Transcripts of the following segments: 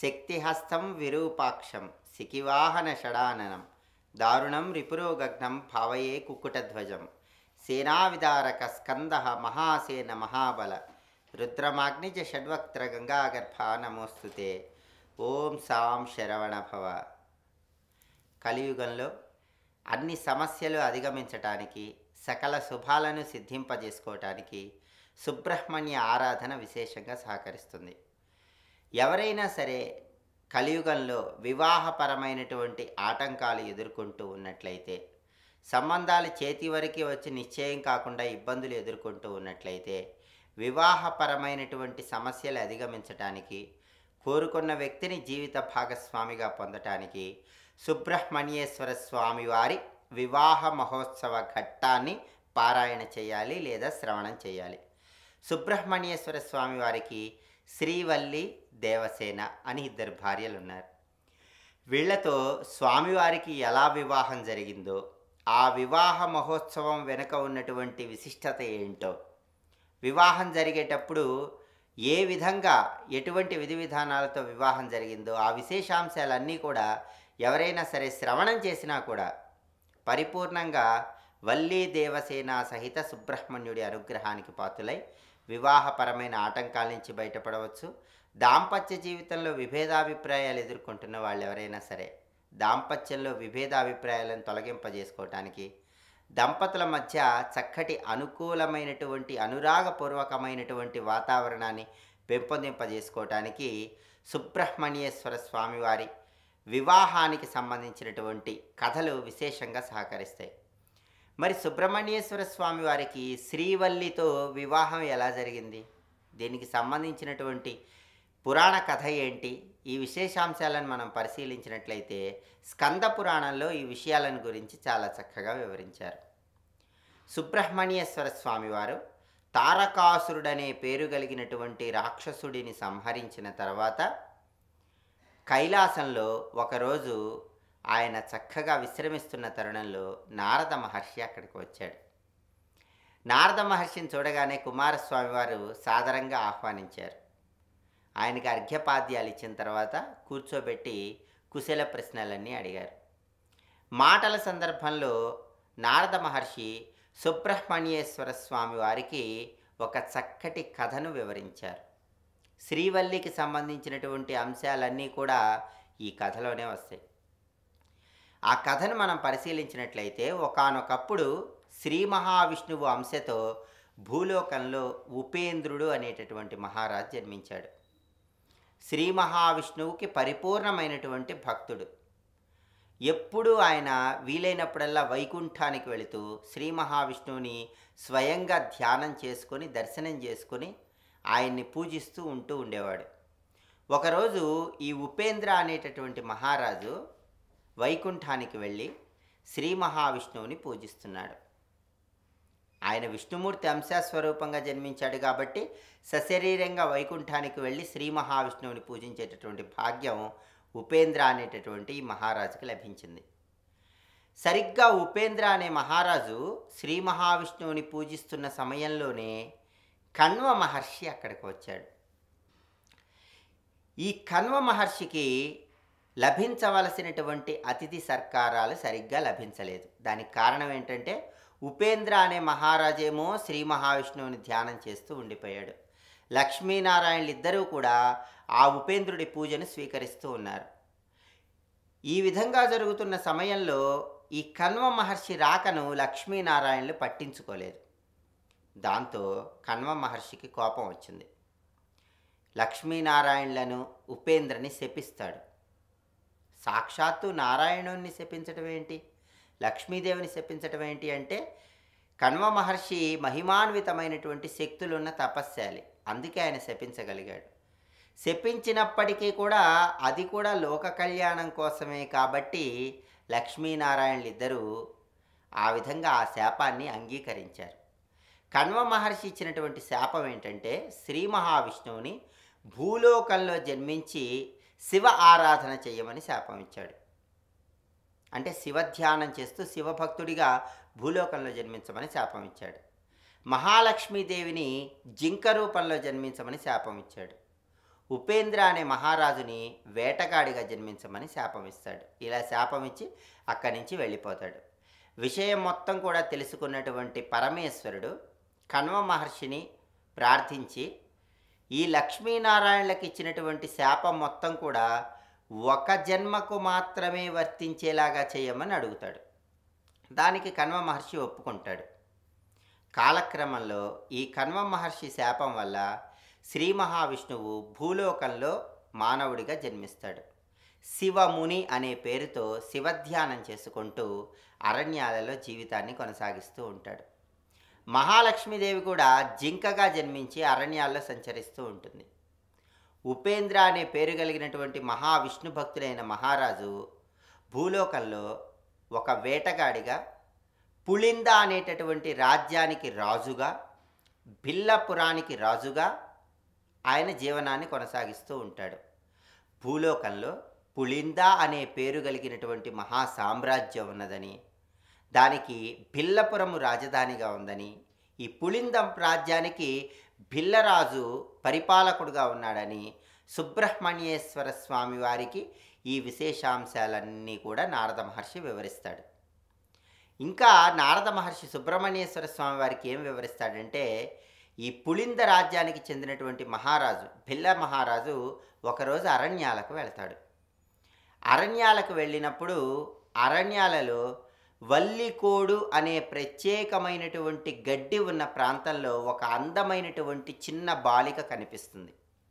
శక్తిహస్తం విరూపాక్షం సికివాహన షడాననం దారుణం రిపురోగగ్నం భావయే కుక్కుటధ్వజం సేనావిదారక స్కంద మహాసేన మహాబల రుద్రమాగ్నిజ షడ్వక్త్ర గంగాగర్భ నమోస్తుతే ఓం సాం శరవణ భవ కలియుగంలో అన్ని సమస్యలు అధిగమించటానికి సకల శుభాలను సిద్ధింపజేసుకోవటానికి సుబ్రహ్మణ్య ఆరాధన విశేషంగా సహకరిస్తుంది ఎవరైనా సరే కలియుగంలో వివాహపరమైనటువంటి ఆటంకాలు ఎదుర్కొంటూ ఉన్నట్లయితే సంబంధాలు చేతి వరకు వచ్చి నిశ్చయం కాకుండా ఇబ్బందులు ఎదుర్కొంటూ ఉన్నట్లయితే వివాహపరమైనటువంటి సమస్యలు అధిగమించటానికి కోరుకున్న వ్యక్తిని జీవిత భాగస్వామిగా పొందటానికి సుబ్రహ్మణ్యేశ్వర స్వామి వారి వివాహ మహోత్సవ ఘట్టాన్ని పారాయణ చేయాలి లేదా శ్రవణం చేయాలి సుబ్రహ్మణ్యేశ్వర స్వామి వారికి శ్రీవల్లి దేవసేన అని ఇద్దరు భార్యలు ఉన్నారు వీళ్లతో స్వామివారికి ఎలా వివాహం జరిగిందో ఆ వివాహ మహోత్సవం వెనుక ఉన్నటువంటి విశిష్టత ఏంటో వివాహం జరిగేటప్పుడు ఏ విధంగా ఎటువంటి విధి విధానాలతో వివాహం జరిగిందో ఆ విశేషాంశాలన్నీ కూడా ఎవరైనా సరే శ్రవణం చేసినా కూడా పరిపూర్ణంగా వల్లీ దేవసేన సహిత సుబ్రహ్మణ్యుడి అనుగ్రహానికి పాత్రులై వివాహపరమైన ఆటంకాల నుంచి బయటపడవచ్చు దాంపత్య జీవితంలో విభేదాభిప్రాయాలు ఎదుర్కొంటున్న వాళ్ళు ఎవరైనా సరే దాంపత్యంలో విభేదాభిప్రాయాలను తొలగింపజేసుకోవటానికి దంపతుల మధ్య చక్కటి అనుకూలమైనటువంటి అనురాగపూర్వకమైనటువంటి వాతావరణాన్ని పెంపొందింపజేసుకోవటానికి సుబ్రహ్మణ్యేశ్వర స్వామివారి వివాహానికి సంబంధించినటువంటి కథలు విశేషంగా సహకరిస్తాయి మరి సుబ్రహ్మణ్యేశ్వర స్వామి వారికి శ్రీవల్లితో వివాహం ఎలా జరిగింది దీనికి సంబంధించినటువంటి పురాణ కథ ఏంటి ఈ విశేషాంశాలను మనం పరిశీలించినట్లయితే స్కంద పురాణంలో ఈ విషయాలను గురించి చాలా చక్కగా వివరించారు సుబ్రహ్మణ్యేశ్వర స్వామివారు తారకాసురుడనే పేరు కలిగినటువంటి రాక్షసుడిని సంహరించిన తర్వాత కైలాసంలో ఒకరోజు ఆయన చక్కగా విశ్రమిస్తున్న తరుణంలో నారద మహర్షి అక్కడికి వచ్చాడు నారద మహర్షిని చూడగానే కుమారస్వామి వారు సాదరంగా ఆహ్వానించారు ఆయనకి అర్ఘ్యపాద్యాలు ఇచ్చిన తర్వాత కూర్చోబెట్టి కుశల ప్రశ్నలన్నీ అడిగారు మాటల సందర్భంలో నారద మహర్షి సుబ్రహ్మణ్యేశ్వర స్వామి వారికి ఒక చక్కటి కథను వివరించారు శ్రీవల్లికి సంబంధించినటువంటి అంశాలన్నీ కూడా ఈ కథలోనే వస్తాయి ఆ కథను మనం పరిశీలించినట్లయితే ఒకానొకప్పుడు శ్రీ మహావిష్ణువు అంశతో భూలోకంలో ఉపేంద్రుడు అనేటటువంటి మహారాజు జన్మించాడు శ్రీ మహావిష్ణువుకి పరిపూర్ణమైనటువంటి భక్తుడు ఎప్పుడూ ఆయన వీలైనప్పుడల్లా వైకుంఠానికి వెళుతూ శ్రీ మహావిష్ణువుని స్వయంగా ధ్యానం చేసుకొని దర్శనం చేసుకొని ఆయన్ని పూజిస్తూ ఉంటూ ఉండేవాడు ఒకరోజు ఈ ఉపేంద్ర అనేటటువంటి మహారాజు వైకుంఠానికి వెళ్ళి శ్రీ మహావిష్ణువుని పూజిస్తున్నాడు ఆయన విష్ణుమూర్తి అంశస్వరూపంగా జన్మించాడు కాబట్టి సశరీరంగా వైకుంఠానికి వెళ్ళి శ్రీ మహావిష్ణువుని పూజించేటటువంటి భాగ్యం ఉపేంద్ర అనేటటువంటి ఈ మహారాజుకి లభించింది సరిగ్గా ఉపేంద్ర అనే మహారాజు శ్రీ మహావిష్ణువుని పూజిస్తున్న సమయంలోనే కణ్వ మహర్షి అక్కడికి వచ్చాడు ఈ కణ్వ మహర్షికి లభించవలసినటువంటి అతిథి సర్కారాలు సరిగ్గా లభించలేదు దానికి కారణం ఏంటంటే ఉపేంద్ర అనే మహారాజేమో శ్రీ మహావిష్ణువుని ధ్యానం చేస్తూ ఉండిపోయాడు లక్ష్మీనారాయణలు ఇద్దరూ కూడా ఆ ఉపేంద్రుడి పూజను స్వీకరిస్తూ ఉన్నారు ఈ విధంగా జరుగుతున్న సమయంలో ఈ కణ్వ మహర్షి రాకను లక్ష్మీనారాయణలు పట్టించుకోలేదు దాంతో కణ్వ మహర్షికి కోపం వచ్చింది లక్ష్మీనారాయణలను ఉపేంద్రని శపిస్తాడు సాక్షాత్తు నారాయణుణ్ణి శపించటం ఏంటి లక్ష్మీదేవిని శపించటం ఏంటి అంటే కణ్వ మహర్షి మహిమాన్వితమైనటువంటి శక్తులున్న తపస్శాలి అందుకే ఆయన శపించగలిగాడు శపించినప్పటికీ కూడా అది కూడా లోక కళ్యాణం కోసమే కాబట్టి లక్ష్మీనారాయణలు ఇద్దరూ ఆ విధంగా ఆ శాపాన్ని అంగీకరించారు కణ్వ మహర్షి ఇచ్చినటువంటి శాపం ఏంటంటే శ్రీ మహావిష్ణువుని భూలోకంలో జన్మించి శివ ఆరాధన చేయమని శాపం ఇచ్చాడు అంటే శివధ్యానం చేస్తూ శివభక్తుడిగా భూలోకంలో జన్మించమని శాపం ఇచ్చాడు మహాలక్ష్మీదేవిని జింక రూపంలో జన్మించమని శాపం ఇచ్చాడు ఉపేంద్ర అనే మహారాజుని వేటగాడిగా జన్మించమని శాపం ఇస్తాడు ఇలా శాపం ఇచ్చి అక్కడి నుంచి వెళ్ళిపోతాడు విషయం మొత్తం కూడా తెలుసుకున్నటువంటి పరమేశ్వరుడు కణ్వ మహర్షిని ప్రార్థించి ఈ లక్ష్మీనారాయణలకు ఇచ్చినటువంటి శాపం మొత్తం కూడా ఒక జన్మకు మాత్రమే వర్తించేలాగా చేయమని అడుగుతాడు దానికి కణ్వ మహర్షి ఒప్పుకుంటాడు కాలక్రమంలో ఈ కణ్వ మహర్షి శాపం వల్ల శ్రీ మహావిష్ణువు భూలోకంలో మానవుడిగా జన్మిస్తాడు శివముని అనే పేరుతో శివధ్యానం చేసుకుంటూ అరణ్యాలలో జీవితాన్ని కొనసాగిస్తూ ఉంటాడు మహాలక్ష్మీదేవి కూడా జింకగా జన్మించి అరణ్యాల్లో సంచరిస్తూ ఉంటుంది ఉపేంద్ర అనే పేరు కలిగినటువంటి మహావిష్ణు భక్తుడైన మహారాజు భూలోకంలో ఒక వేటగాడిగా పుళింద అనేటటువంటి రాజ్యానికి రాజుగా భిల్లపురానికి రాజుగా ఆయన జీవనాన్ని కొనసాగిస్తూ ఉంటాడు భూలోకంలో పుళింద అనే పేరు కలిగినటువంటి మహా సామ్రాజ్యం ఉన్నదని దానికి భిల్లపురము రాజధానిగా ఉందని ఈ పుళిందం రాజ్యానికి భిల్లరాజు పరిపాలకుడుగా ఉన్నాడని సుబ్రహ్మణ్యేశ్వర స్వామి వారికి ఈ విశేషాంశాలన్నీ కూడా నారద మహర్షి వివరిస్తాడు ఇంకా నారద మహర్షి సుబ్రహ్మణ్యేశ్వర స్వామి వారికి ఏం వివరిస్తాడంటే ఈ పుళింద రాజ్యానికి చెందినటువంటి మహారాజు భిల్ల మహారాజు ఒకరోజు అరణ్యాలకు వెళ్తాడు అరణ్యాలకు వెళ్ళినప్పుడు అరణ్యాలలో వల్లికోడు అనే ప్రత్యేకమైనటువంటి గడ్డి ఉన్న ప్రాంతంలో ఒక అందమైనటువంటి చిన్న బాలిక కనిపిస్తుంది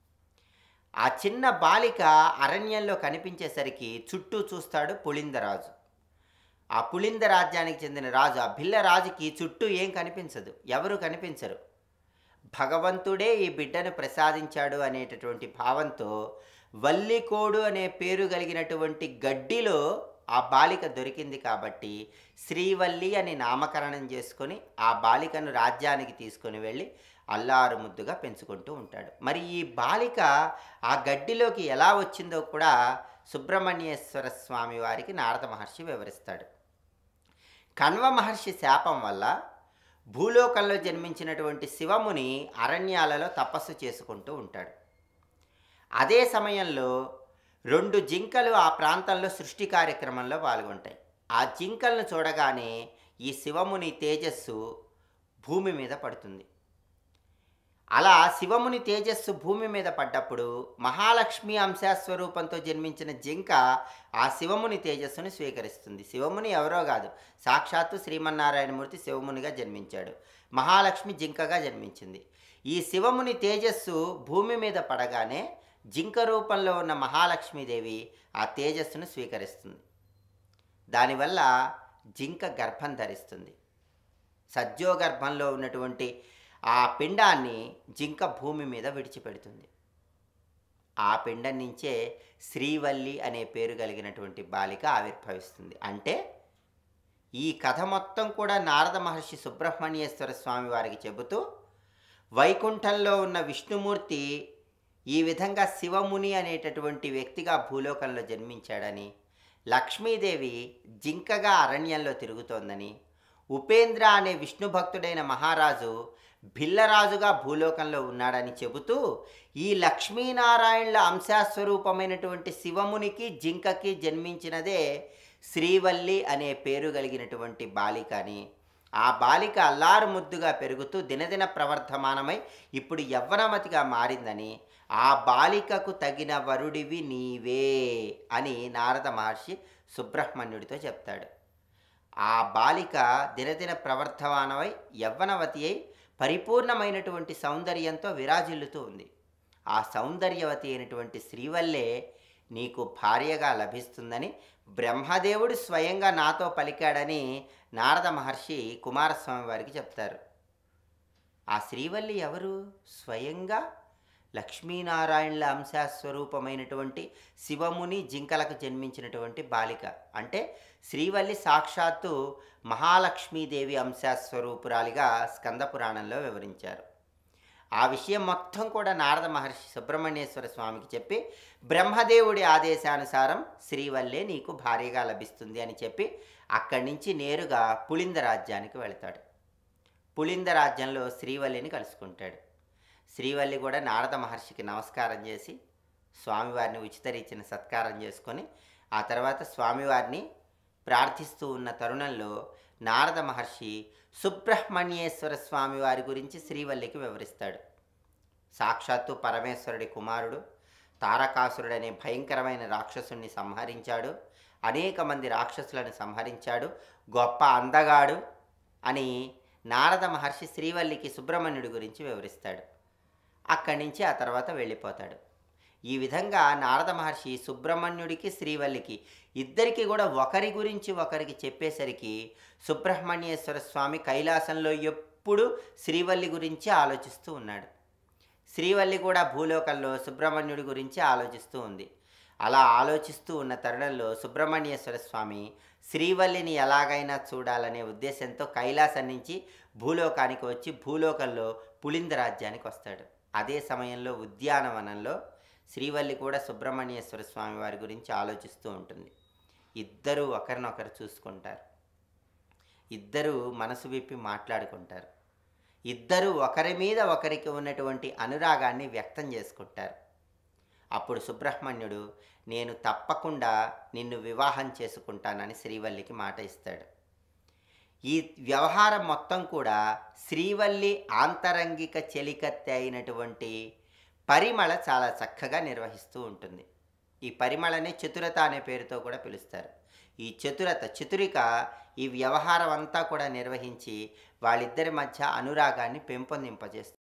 ఆ చిన్న బాలిక అరణ్యంలో కనిపించేసరికి చుట్టూ చూస్తాడు పుళిందరాజు ఆ పుళింద రాజ్యానికి చెందిన రాజు ఆ భిల్ల రాజుకి చుట్టూ ఏం కనిపించదు ఎవరు కనిపించరు భగవంతుడే ఈ బిడ్డను ప్రసాదించాడు అనేటటువంటి భావంతో వల్లికోడు అనే పేరు కలిగినటువంటి గడ్డిలో ఆ బాలిక దొరికింది కాబట్టి శ్రీవల్లి అని నామకరణం చేసుకొని ఆ బాలికను రాజ్యానికి తీసుకొని వెళ్ళి అల్లారు ముద్దుగా పెంచుకుంటూ ఉంటాడు మరి ఈ బాలిక ఆ గడ్డిలోకి ఎలా వచ్చిందో కూడా సుబ్రహ్మణ్యేశ్వర స్వామి వారికి నారద మహర్షి వివరిస్తాడు కణ్వ మహర్షి శాపం వల్ల భూలోకంలో జన్మించినటువంటి శివముని అరణ్యాలలో తపస్సు చేసుకుంటూ ఉంటాడు అదే సమయంలో రెండు జింకలు ఆ ప్రాంతంలో సృష్టి కార్యక్రమంలో పాల్గొంటాయి ఆ జింకలను చూడగానే ఈ శివముని తేజస్సు భూమి మీద పడుతుంది అలా శివముని తేజస్సు భూమి మీద పడ్డప్పుడు మహాలక్ష్మి అంశాస్వరూపంతో జన్మించిన జింక ఆ శివముని తేజస్సును స్వీకరిస్తుంది శివముని ఎవరో కాదు సాక్షాత్తు శ్రీమన్నారాయణమూర్తి శివమునిగా జన్మించాడు మహాలక్ష్మి జింకగా జన్మించింది ఈ శివముని తేజస్సు భూమి మీద పడగానే జింక రూపంలో ఉన్న మహాలక్ష్మీదేవి ఆ తేజస్సును స్వీకరిస్తుంది దానివల్ల జింక గర్భం ధరిస్తుంది సజ్జోగర్భంలో ఉన్నటువంటి ఆ పిండాన్ని జింక భూమి మీద విడిచిపెడుతుంది ఆ పిండం నుంచే శ్రీవల్లి అనే పేరు కలిగినటువంటి బాలిక ఆవిర్భవిస్తుంది అంటే ఈ కథ మొత్తం కూడా నారద మహర్షి సుబ్రహ్మణ్యేశ్వర స్వామి వారికి చెబుతూ వైకుంఠంలో ఉన్న విష్ణుమూర్తి ఈ విధంగా శివముని అనేటటువంటి వ్యక్తిగా భూలోకంలో జన్మించాడని లక్ష్మీదేవి జింకగా అరణ్యంలో తిరుగుతోందని ఉపేంద్ర అనే విష్ణు భక్తుడైన మహారాజు భిల్లరాజుగా భూలోకంలో ఉన్నాడని చెబుతూ ఈ లక్ష్మీనారాయణుల అంశాస్వరూపమైనటువంటి శివమునికి జింకకి జన్మించినదే శ్రీవల్లి అనే పేరు కలిగినటువంటి బాలిక అని ఆ బాలిక అల్లారు ముద్దుగా పెరుగుతూ దినదిన ప్రవర్ధమానమై ఇప్పుడు యవ్వనమతిగా మారిందని ఆ బాలికకు తగిన వరుడివి నీవే అని నారద మహర్షి సుబ్రహ్మణ్యుడితో చెప్తాడు ఆ బాలిక దినదిన ప్రవర్ధమానమై యవ్వనవతి అయి పరిపూర్ణమైనటువంటి సౌందర్యంతో విరాజిల్లుతూ ఉంది ఆ సౌందర్యవతి అయినటువంటి శ్రీవల్లే నీకు భార్యగా లభిస్తుందని బ్రహ్మదేవుడు స్వయంగా నాతో పలికాడని నారద మహర్షి కుమారస్వామి వారికి చెప్తారు ఆ శ్రీవల్లి ఎవరు స్వయంగా లక్ష్మీనారాయణుల అంశాస్వరూపమైనటువంటి శివముని జింకలకు జన్మించినటువంటి బాలిక అంటే శ్రీవల్లి సాక్షాత్తు మహాలక్ష్మీదేవి అంశాస్వరూపురాలిగా స్కంద పురాణంలో వివరించారు ఆ విషయం మొత్తం కూడా నారద మహర్షి సుబ్రహ్మణ్యేశ్వర స్వామికి చెప్పి బ్రహ్మదేవుడి ఆదేశానుసారం శ్రీవల్లే నీకు భార్యగా లభిస్తుంది అని చెప్పి అక్కడి నుంచి నేరుగా పులింద రాజ్యానికి వెళ్తాడు పులింద రాజ్యంలో శ్రీవల్లిని కలుసుకుంటాడు శ్రీవల్లి కూడా నారద మహర్షికి నమస్కారం చేసి స్వామివారిని ఉచితరీచిన సత్కారం చేసుకొని ఆ తర్వాత స్వామివారిని ప్రార్థిస్తూ ఉన్న తరుణంలో నారద మహర్షి సుబ్రహ్మణ్యేశ్వర స్వామి వారి గురించి శ్రీవల్లికి వివరిస్తాడు సాక్షాత్తు పరమేశ్వరుడి కుమారుడు తారకాసురుడనే భయంకరమైన రాక్షసుని సంహరించాడు అనేక మంది రాక్షసులను సంహరించాడు గొప్ప అందగాడు అని నారద మహర్షి శ్రీవల్లికి సుబ్రహ్మణ్యుడి గురించి వివరిస్తాడు అక్కడి నుంచి ఆ తర్వాత వెళ్ళిపోతాడు ఈ విధంగా నారద మహర్షి సుబ్రహ్మణ్యుడికి శ్రీవల్లికి ఇద్దరికి కూడా ఒకరి గురించి ఒకరికి చెప్పేసరికి సుబ్రహ్మణ్యేశ్వర స్వామి కైలాసంలో ఎప్పుడు శ్రీవల్లి గురించి ఆలోచిస్తూ ఉన్నాడు శ్రీవల్లి కూడా భూలోకంలో సుబ్రహ్మణ్యుడి గురించి ఆలోచిస్తూ ఉంది అలా ఆలోచిస్తూ ఉన్న తరుణంలో సుబ్రహ్మణ్యేశ్వర స్వామి శ్రీవల్లిని ఎలాగైనా చూడాలనే ఉద్దేశంతో కైలాసం నుంచి భూలోకానికి వచ్చి భూలోకంలో పులింద రాజ్యానికి వస్తాడు అదే సమయంలో ఉద్యానవనంలో శ్రీవల్లి కూడా సుబ్రహ్మణ్యేశ్వర స్వామి వారి గురించి ఆలోచిస్తూ ఉంటుంది ఇద్దరూ ఒకరినొకరు చూసుకుంటారు ఇద్దరూ మనసు విప్పి మాట్లాడుకుంటారు ఇద్దరూ ఒకరి మీద ఒకరికి ఉన్నటువంటి అనురాగాన్ని వ్యక్తం చేసుకుంటారు అప్పుడు సుబ్రహ్మణ్యుడు నేను తప్పకుండా నిన్ను వివాహం చేసుకుంటానని శ్రీవల్లికి మాట ఇస్తాడు ఈ వ్యవహారం మొత్తం కూడా శ్రీవల్లి ఆంతరంగిక చెలికత్తె అయినటువంటి పరిమళ చాలా చక్కగా నిర్వహిస్తూ ఉంటుంది ఈ పరిమళని చతురత అనే పేరుతో కూడా పిలుస్తారు ఈ చతురత చతురిక ఈ వ్యవహారం అంతా కూడా నిర్వహించి వాళ్ళిద్దరి మధ్య అనురాగాన్ని పెంపొందింపజేస్తుంది